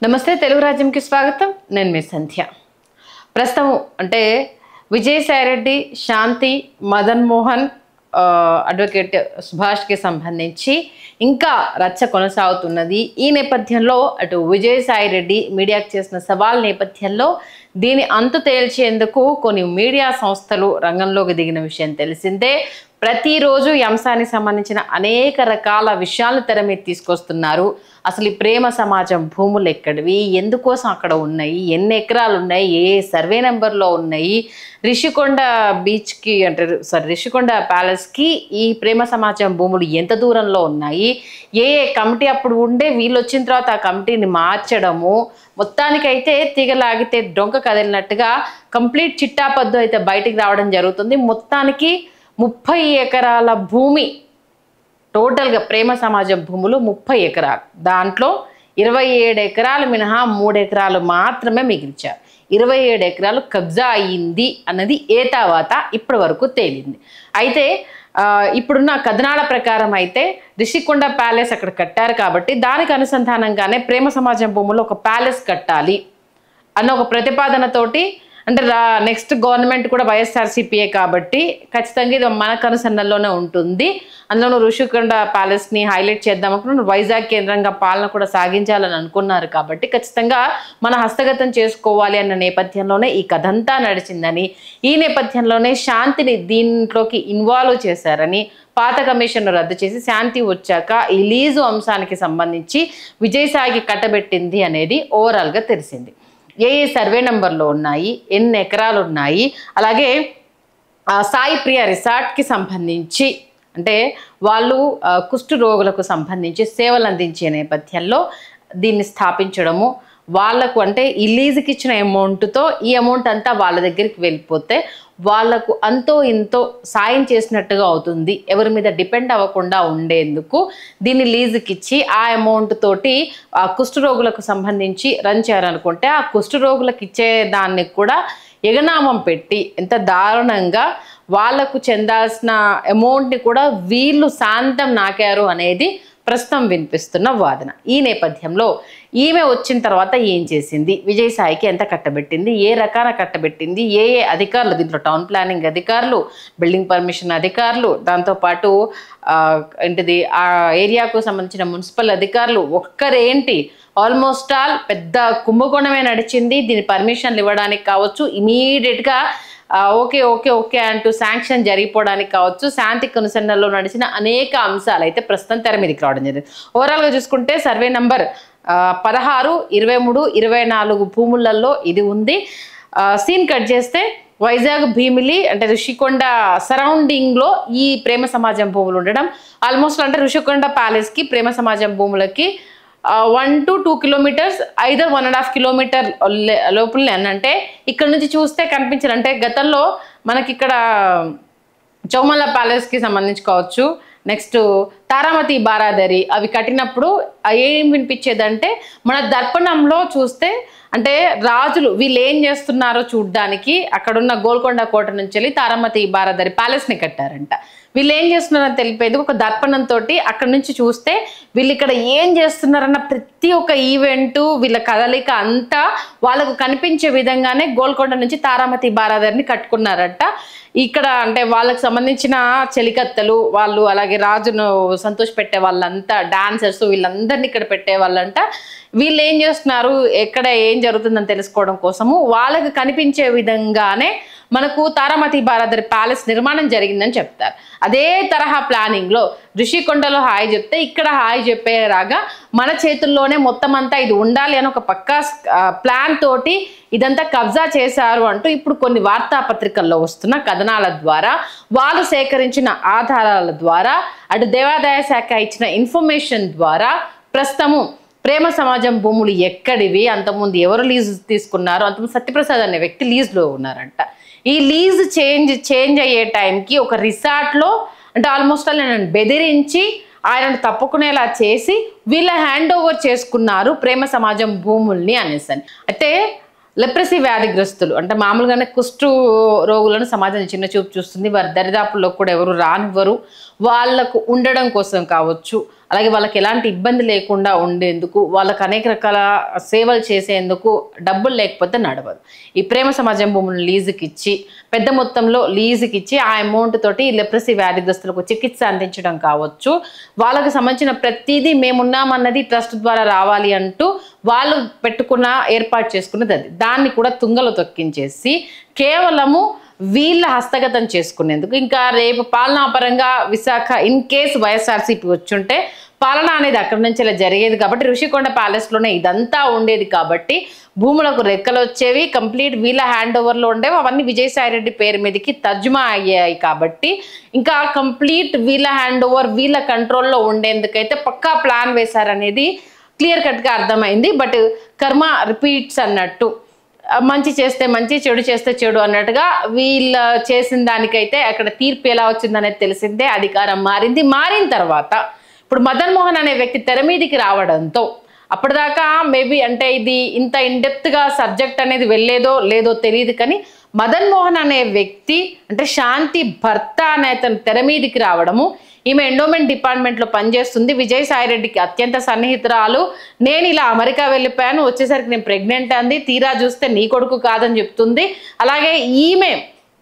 నమస్తే తెలుగు రాజ్యంకి స్వాగతం నేను మీ సంధ్య ప్రస్తుతం అంటే విజయసాయిరెడ్డి శాంతి మదన్ మోహన్ ఆ, అడ్వకేట్ సుభాష్కి సంబంధించి ఇంకా రచ్చ కొనసాగుతున్నది ఈ నేపథ్యంలో అటు విజయసాయిరెడ్డి మీడియాకు చేసిన సవాల్ నేపథ్యంలో దీని అంతు తేల్చేందుకు కొన్ని మీడియా సంస్థలు రంగంలోకి దిగిన విషయం తెలిసిందే ప్రతిరోజు ఈ అంశానికి సంబంధించిన అనేక రకాల విషయాలను తెర మీద తీసుకొస్తున్నారు అసలు ఈ ప్రేమ సమాజం భూములు ఎక్కడివి ఎందుకోసం అక్కడ ఉన్నాయి ఎన్ని ఎకరాలు ఉన్నాయి ఏ సర్వే నెంబర్లో ఉన్నాయి రిషికొండ బీచ్కి అంటే సారీ రిషికొండ ప్యాలెస్కి ఈ ప్రేమ సమాజం భూములు ఎంత దూరంలో ఉన్నాయి ఏ ఏ కమిటీ అప్పుడు ఉండే వీళ్ళు వచ్చిన తర్వాత ఆ కమిటీని మార్చడము మొత్తానికైతే తీగలాగితే డొంక కదిలినట్టుగా కంప్లీట్ చిట్టాపద్దు అయితే బయటికి రావడం జరుగుతుంది మొత్తానికి ముప్పై ఎకరాల భూమి టోటల్గా ప్రేమ సమాజం భూములు ముప్పై ఎకరాలు దాంట్లో ఇరవై ఏడు ఎకరాలు మినహా మూడు ఎకరాలు మాత్రమే మిగిల్చారు ఇరవై ఏడు ఎకరాలు కబ్జా అయ్యింది అన్నది ఏ తర్వాత ఇప్పటి వరకు తేలింది అయితే ఆ, ఇప్పుడున్న కథనాల ప్రకారం అయితే రిషికొండ ప్యాలెస్ అక్కడ కట్టారు కాబట్టి దానికి అనుసంధానంగానే ప్రేమ సమాజం భూములు ఒక ప్యాలెస్ కట్టాలి అన్న ఒక ప్రతిపాదనతోటి అంటే రా నెక్స్ట్ గవర్నమెంట్ కూడా వైఎస్ఆర్సీపీఏ కాబట్టి ఖచ్చితంగా ఇది మన కనుసన్నల్లోనే ఉంటుంది అందులోనూ ఋషికొండ ప్యాలెస్ని హైలైట్ చేద్దాం అనుకున్న వైజాగ్ కేంద్రంగా పాలన కూడా సాగించాలని అనుకున్నారు కాబట్టి ఖచ్చితంగా మన హస్తగతం చేసుకోవాలి అన్న నేపథ్యంలోనే ఈ కథంతా నడిచిందని ఈ నేపథ్యంలోనే శాంతిని దీంట్లోకి ఇన్వాల్వ్ చేశారని పాత కమిషన్ రద్దు చేసి శాంతి వచ్చాక ఈ లీజు అంశానికి సంబంధించి విజయసాయికి కట్టబెట్టింది అనేది ఓవరాల్గా తెలిసింది ఏ ఏ సర్వే నెంబర్లో ఉన్నాయి ఎన్ని ఎకరాలు ఉన్నాయి అలాగే ఆ, సాయి ప్రియ రిసార్ట్కి సంబంధించి అంటే వాళ్ళు ఆ, కుష్టు రోగులకు సంబంధించి సేవలు అందించే నేపథ్యంలో దీన్ని స్థాపించడము వాళ్ళకు అంటే ఈ లీజుకి ఇచ్చిన అమౌంట్తో ఈ అమౌంట్ అంతా వాళ్ళ దగ్గరికి వెళ్ళిపోతే వాళ్ళకు అంతో ఇంతో సాయం చేసినట్టుగా అవుతుంది ఎవరి మీద డిపెండ్ అవ్వకుండా ఉండేందుకు దీన్ని లీజుకి ఇచ్చి ఆ అమౌంట్ తోటి ఆ కుష్ఠరోగులకు సంబంధించి రన్ చేయాలనుకుంటే ఆ కుష్ఠరోగులకు ఇచ్చే దాన్ని కూడా ఎగనామం పెట్టి ఎంత దారుణంగా వాళ్లకు చెందాల్సిన అమౌంట్ని కూడా వీళ్ళు శాంతం నాకారు అనేది ప్రస్తుతం వినిపిస్తున్న వాదన ఈ నేపథ్యంలో ఈమె వచ్చిన తర్వాత ఏం చేసింది విజయసాయికి ఎంత కట్టబెట్టింది ఏ రకాన కట్టబెట్టింది ఏ ఏ అధికారులు దీంట్లో టౌన్ ప్లానింగ్ అధికారులు బిల్డింగ్ పర్మిషన్ అధికారులు దాంతోపాటు ఆ, ఏంటిది ఆ ఏరియాకు సంబంధించిన మున్సిపల్ అధికారులు ఒక్కరేంటి ఆల్మోస్ట్ ఆల్ పెద్ద కుంభకోణమే నడిచింది దీని పర్మిషన్లు ఇవ్వడానికి కావచ్చు ఇమీడియట్గా ఓకే ఓకే ఓకే అంటూ శాంక్షన్ జరిగిపోవడానికి కావచ్చు శాంతి కనుసన్నల్లో నడిచిన అనేక అంశాలు అయితే ప్రస్తుతం తెర మీదకి రావడం జరిగింది ఓవరాల్గా చూసుకుంటే సర్వే నంబర్ ఆ, పదహారు ఇరవై మూడు ఇరవై నాలుగు భూములలో ఇది ఉంది ఆ, సీన్ కట్ చేస్తే వైజాగ్ భీమిలి అంటే ఋషికొండ సరౌండింగ్లో ఈ ప్రేమ సమాజం భూములు ఉండడం ఆల్మోస్ట్ అంటే ఋషికొండ ప్యాలెస్కి ప్రేమ సమాజం భూములకి one to two kilometres either one and half kilometre లోపలనే అని అంటే ఇక్కడ నుంచి చూస్తే కనిపించారు అంటే గతంలో మనకి ఇక్కడ చౌమల్ల ప్యాలెస్కి సంబంధించి కావచ్చు నెక్స్ట్ తారామతి బారాదరి అవి కట్టినప్పుడు ఏం వినిపించేదంటే మన దర్పణంలో చూస్తే అంటే రాజులు వీళ్ళు ఏం చేస్తున్నారో చూడ్డానికి అక్కడున్న గోల్కొండ కోట నుంచి వెళ్ళి తారామతి బారాదరి ప్యాలెస్ని కట్టారంట వీళ్ళు ఏం చేస్తున్నారని తెలిపేది ఒక దర్పణంతో అక్కడ నుంచి చూస్తే వీళ్ళు ఇక్కడ ఏం చేస్తున్నారన్న ప్రతి ఒక్క ఈవెంట్ వీళ్ళ కదలిక అంతా వాళ్ళకు కనిపించే విధంగానే గోల్కొండ నుంచి తారామతి బారాదరిని కట్టుకున్నారట ఇక్కడ అంటే వాళ్ళకి సంబంధించిన చెలికత్తెలు వాళ్ళు అలాగే రాజును సంతోష పెట్టే వాళ్ళంతా డాన్సర్స్ వీళ్ళందరినీ ఇక్కడ పెట్టే వాళ్ళంట వీళ్ళు ఏం చేస్తున్నారు ఎక్కడ ఏం జరుగుతుందని తెలుసుకోవడం కోసము వాళ్ళకి కనిపించే విధంగానే మనకు తారామతి బారాదరి ప్యాలెస్ నిర్మాణం జరిగిందని చెప్తారు అదే తరహా ప్లానింగ్లో ఋషికొండలో హాయ్ చెప్తే ఇక్కడ హాయ్ చెప్పేలాగా మన చేతుల్లోనే మొత్తం అంతా ఇది ఉండాలి అని ఒక పక్కా ఆ, ప్లాన్ తోటి ఇదంతా కబ్జా చేశారు అంటూ ఇప్పుడు కొన్ని వార్తాపత్రికల్లో వస్తున్న కథనాల ద్వారా వాళ్ళు సేకరించిన ఆధారాల ద్వారా అటు దేవాదాయ శాఖ ఇచ్చిన ఇన్ఫర్మేషన్ ద్వారా ప్రస్తుతము ప్రేమ సమాజం భూములు ఎక్కడివి అంతకుముందు ఎవరు లీజ్ తీసుకున్నారో అంతకుముందు సత్యప్రసాద్ అనే వ్యక్తి లీజ్లో ఉన్నారంట ఈ లీజ్ చేంజ్ చేంజ్ అయ్యే టైంకి ఒక రిసార్ట్లో అంటే ఆల్మోస్ట్ ఆల్ నేను బెదిరించి ఆయనను తప్పుకునేలా చేసి వీళ్ళ హ్యాండ్ ఓవర్ చేసుకున్నారు ప్రేమ సమాజం భూముల్ని అనేసని అయితే లెప్రసీ వ్యాధిగ్రస్తులు అంటే మామూలుగానే కుష్టు రోగులను సమాజం చిన్న చూపు చూస్తుంది వారి దరిదాపుల్లో కూడా ఎవరు రానివ్వరు వాళ్ళకు ఉండడం కోసం కావచ్చు అలాగే వాళ్ళకి ఎలాంటి ఇబ్బంది లేకుండా ఉండేందుకు వాళ్ళకి అనేక రకాల సేవలు చేసేందుకు డబ్బులు లేకపోతే నడవదు ఈ ప్రేమ సమాజం భూములను లీజుకి ఇచ్చి పెద్ద మొత్తంలో లీజుకి ఇచ్చి ఆ అమౌంట్ తోటి లెప్రసీ వ్యాధిగ్రస్తులకు చికిత్స అందించడం కావచ్చు వాళ్ళకు సంబంధించిన ప్రతిదీ మేమున్నామన్నది ట్రస్ట్ ద్వారా రావాలి అంటూ వాళ్ళు పెట్టుకున్న ఏర్పాటు చేసుకున్నది అది దాన్ని కూడా తుంగలో తొక్కించేసి కేవలము వీళ్ళ హస్తగతం చేసుకునేందుకు ఇంకా రేపు పాలనాపరంగా విశాఖ ఇన్ కేసు వైఎస్ఆర్సీపీ వచ్చుంటే పాలన అనేది అక్కడి నుంచి ఇలా జరిగేది కాబట్టి ఋషికొండ ప్యాలెస్లోనే ఇదంతా ఉండేది కాబట్టి భూములకు రెక్కలు వచ్చేవి కంప్లీట్ వీళ్ళ హ్యాండ్ ఓవర్లో ఉండేవి అవన్నీ విజయసాయిరెడ్డి పేరు మీదకి తర్జుమా అయ్యాయి కాబట్టి ఇంకా కంప్లీట్ వీళ్ళ హ్యాండ్ ఓవర్ వీళ్ళ కంట్రోల్లో ఉండేందుకైతే పక్కా ప్లాన్ వేశారనేది క్లియర్ కట్గా అర్థమైంది బట్ కర్మ రిపీట్స్ అన్నట్టు ఆ, మంచి చేస్తే మంచి చెడు చేస్తే చెడు అన్నట్టుగా వీళ్ళ చేసిన దానికైతే అక్కడ తీర్పు ఎలా వచ్చిందనేది తెలిసిందే అధికారం మారింది మారిన తర్వాత ఇప్పుడు మదన్ మోహన్ అనే వ్యక్తి తెర మీదికి రావడంతో అప్పటిదాకా మేబీ అంటే ఇది ఇంత ఇండెప్త్గా సబ్జెక్ట్ అనేది వెళ్ళేదో లేదో తెలియదు కానీ మదన్ మోహన్ అనే వ్యక్తి అంటే శాంతి భర్త అనే అతను తెర మీదికి రావడము ఈమె ఎండోమెంట్ డిపార్ట్మెంట్లో పనిచేస్తుంది విజయసాయి రెడ్డికి అత్యంత సన్నిహితురాలు నేను ఇలా అమెరికా వెళ్ళిపోయాను వచ్చేసరికి నేను ప్రెగ్నెంట్ అంది తీరా చూస్తే నీ కొడుకు కాదని చెప్తుంది అలాగే ఈమె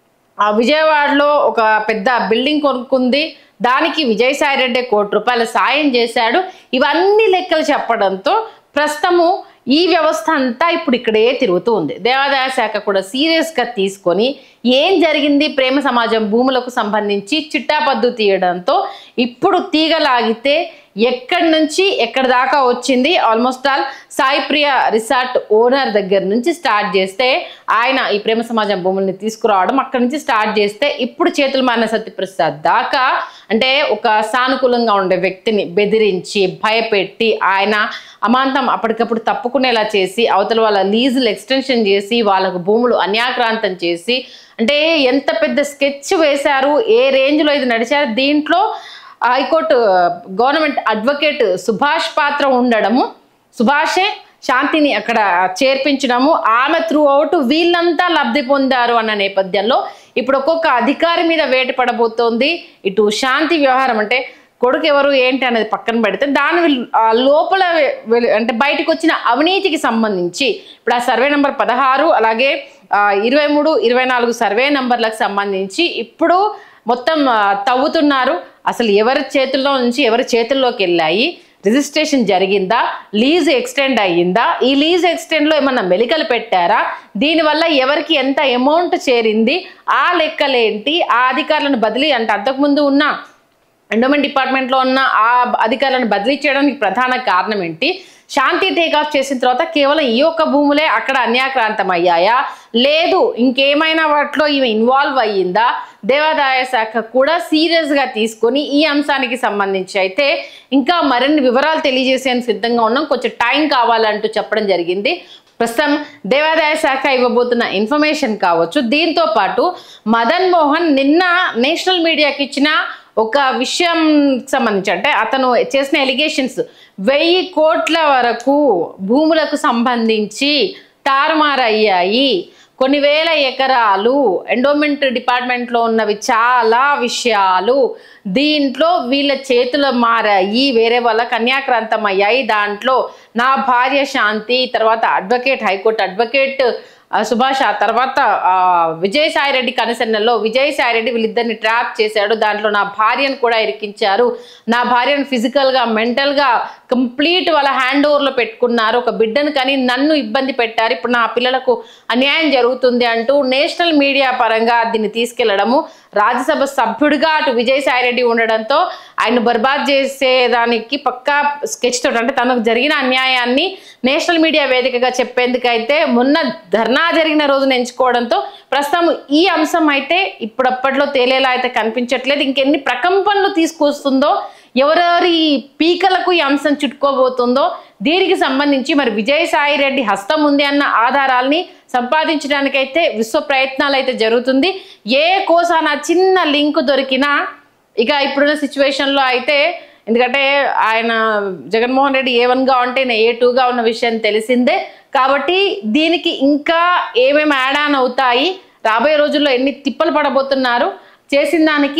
ఆ విజయవాడలో ఒక పెద్ద బిల్డింగ్ కొనుక్కుంది దానికి విజయసాయి రెడ్డి కోటి రూపాయల సాయం చేశాడు ఇవన్నీ లెక్కలు చెప్పడంతో ప్రస్తుతము ఈ వ్యవస్థ అంతా ఇప్పుడు ఇక్కడే తిరుగుతూ ఉంది దేవాదాయ శాఖ కూడా సీరియస్గా తీసుకొని ఏం జరిగింది ప్రేమ సమాజం భూములకు సంబంధించి చిట్టాపద్దు తీయడంతో ఇప్పుడు తీగలాగితే ఎక్కడి నుంచి ఎక్కడి దాకా వచ్చింది almost all Sai Priya resort owner దగ్గర నుంచి స్టార్ట్ చేస్తే ఆయన ఈ ప్రేమ సమాజం భూముల్ని తీసుకురావడం అక్కడి నుంచి స్టార్ట్ చేస్తే ఇప్పుడు చేతులు మారిన సత్యప్రసాద్ దాకా అంటే ఒక సానుకూలంగా ఉండే వ్యక్తిని బెదిరించి భయపెట్టి ఆయన అమాంతం అప్పటికప్పుడు తప్పుకునేలా చేసి అవతల వాళ్ళ లీజులు ఎక్స్టెన్షన్ చేసి వాళ్ళకు భూములు అన్యాక్రాంతం చేసి అంటే ఎంత పెద్ద స్కెచ్ వేశారు ఏ రేంజ్లో ఇది నడిచారు దీంట్లో హైకోర్టు గవర్నమెంట్ అడ్వకేట్ సుభాష్ పాత్ర ఉండడము సుభాషే శాంతిని అక్కడ చేర్పించడము ఆమె త్రూ అవుట్ వీళ్ళంతా లబ్ధి పొందారు అన్న నేపథ్యంలో ఇప్పుడు ఒక్కొక్క అధికారి మీద వేట పడబోతోంది ఇటు శాంతి వ్యవహారం అంటే కొడుకు ఎవరు ఏంటి అనేది పక్కన పెడితే దాని విల్- ఆ లోపల వెలు- అంటే బయటకు వచ్చిన అవినీతికి సంబంధించి ఇప్పుడు ఆ సర్వే నెంబర్ పదహారు అలాగే ఆ, ఇరవై మూడు ఇరవై నాలుగు సర్వే నంబర్లకు సంబంధించి ఇప్పుడు మొత్తం ఆ, తవ్వుతున్నారు అసలు ఎవరి చేతుల్లో నుంచి ఎవరి చేతుల్లోకి వెళ్ళాయి రిజిస్ట్రేషన్ జరిగిందా లీజ్ ఎక్స్టెండ్ అయ్యిందా ఈ లీజ్ ఎక్స్టెండ్లో ఏమన్నా మెలికలు పెట్టారా దీనివల్ల ఎవరికి ఎంత అమౌంట్ చేరింది ఆ లెక్కలేంటి ఆ అధికారులను బదిలీ అంటే అంతకుముందు ఉన్న ఎండోమెంట్ డిపార్ట్మెంట్లో ఉన్న ఆ అధికారులను బదిలీ చేయడానికి ప్రధాన కారణం ఏంటి శాంతి టేక్ ఆఫ్ చేసిన తర్వాత కేవలం ఈ ఒక్క భూములే అక్కడ అన్యాక్రాంతం అయ్యాయా లేదు ఇంకేమైనా వాటిలో ఈమె ఇన్వాల్వ్ అయ్యిందా దేవాదాయ శాఖ కూడా సీరియస్గా తీసుకొని ఈ అంశానికి సంబంధించి అయితే ఇంకా మరిన్ని వివరాలు తెలియజేసేందుకు సిద్ధంగా ఉన్నాం కొంచెం టైం కావాలంటూ చెప్పడం జరిగింది ప్రస్తుతం దేవాదాయ శాఖ ఇవ్వబోతున్న ఇన్ఫర్మేషన్ కావచ్చు దీంతో పాటు మదన్ మోహన్ నిన్న నేషనల్ మీడియాకి ఇచ్చిన ఒక విషయం సంబంధించి అంటే అతను చేసిన ఎలిగేషన్స్ వెయ్యి కోట్ల వరకు భూములకు సంబంధించి తారుమారయ్యాయి కొన్ని వేల ఎకరాలు ఎండోమెంట్ డిపార్ట్మెంట్లో ఉన్నవి చాలా విషయాలు దీంట్లో వీళ్ళ చేతులు మారాయి వేరే వాళ్ళ కన్యాక్రాంతం అయ్యాయి దాంట్లో నా భార్య శాంతి తర్వాత అడ్వకేట్ హైకోర్టు అడ్వకేట్ ఆ, సుభాష్ ఆ తర్వాత ఆ, విజయసాయి రెడ్డి కనసన్నలో విజయసాయి రెడ్డి వీళ్ళిద్దరిని ట్రాప్ చేశాడు దాంట్లో నా భార్యను కూడా ఇరికించారు నా భార్యను ఫిజికల్గా మెంటల్గా కంప్లీట్ వాళ్ళ హ్యాండ్ ఓవర్లో పెట్టుకున్నారు ఒక బిడ్డను కానీ నన్ను ఇబ్బంది పెట్టారు ఇప్పుడు నా పిల్లలకు అన్యాయం జరుగుతుంది అంటూ నేషనల్ మీడియా పరంగా దీన్ని తీసుకెళ్లడము రాజ్యసభ సభ్యుడిగా అటు విజయసాయి రెడ్డి ఉండడంతో ఆయన బర్బాద్ చేసేదానికి పక్కా స్కెచ్ తోటి అంటే తనకు జరిగిన అన్యాయాన్ని నేషనల్ మీడియా వేదికగా చెప్పేందుకైతే మొన్న ధర్నా జరిగిన రోజున ఎంచుకోవడంతో ప్రస్తుతం ఈ అంశం అయితే ఇప్పుడప్పట్లో తేలేలా అయితే కనిపించట్లేదు ఇంకెన్ని ప్రకంపనలు తీసుకొస్తుందో ఎవరెవరి పీకలకు ఈ అంశం చుట్టుకోబోతుందో దీనికి సంబంధించి మరి విజయసాయి రెడ్డి హస్తం ఉంది అన్న ఆధారాల్ని సంపాదించడానికైతే విశ్వ ప్రయత్నాలు అయితే జరుగుతుంది ఏ కోసాన చిన్న లింక్ దొరికినా ఇక ఇప్పుడున్న సిచ్యువేషన్లో అయితే ఎందుకంటే ఆయన జగన్మోహన్ రెడ్డి ఏ వన్గా ఉంటే ఏ టూగా ఉన్న విషయం తెలిసిందే కాబట్టి దీనికి ఇంకా ఏమేమి యాడ్ ఆన్ అవుతాయి రాబోయే రోజుల్లో ఎన్ని తిప్పలు పడబోతున్నారు చేసిన దానికి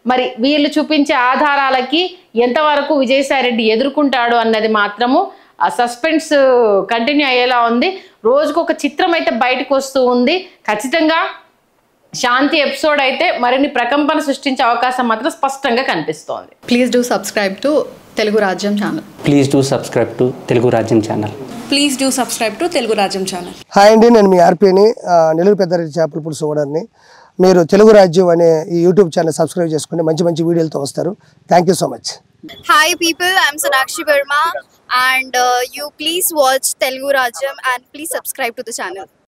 మరి వీళ్ళు చూపించే ఆధారాలకి ఎంతవరకు విజయసాయిరెడ్డి ఎదుర్కొంటాడు అన్నది మాత్రము ఆ సస్పెన్స్ కంటిన్యూ అయ్యేలా ఉంది రోజుకు ఒక చిత్రం అయితే బయటకు వస్తూ ఉంది ఖచ్చితంగా శాంతి ఎపిసోడ్ అయితే మరిన్ని ప్రకంపన సృష్టించే అవకాశం మాత్రం స్పష్టంగా కనిపిస్తోంది please do subscribe to Telugu Rajyam channel please do subscribe to Telugu Rajyam channel please do subscribe to Telugu Rajyam channel hi అండి నేను మీ ఆర్పీని ఆ, నెల్లూరు పెద్దారెడ్డి చేపల పులుసు ఓనర్ని మీరు తెలుగు రాజ్యం అనే ఈ యూట్యూబ్ ఛానల్ సబ్స్క్రైబ్ చేసుకుని మంచి మంచి వీడియోలతో వస్తారు thank you so much Hi people, I'm Sonakshi Verma and uh, you please watch Telugu Rajam and please subscribe to the channel.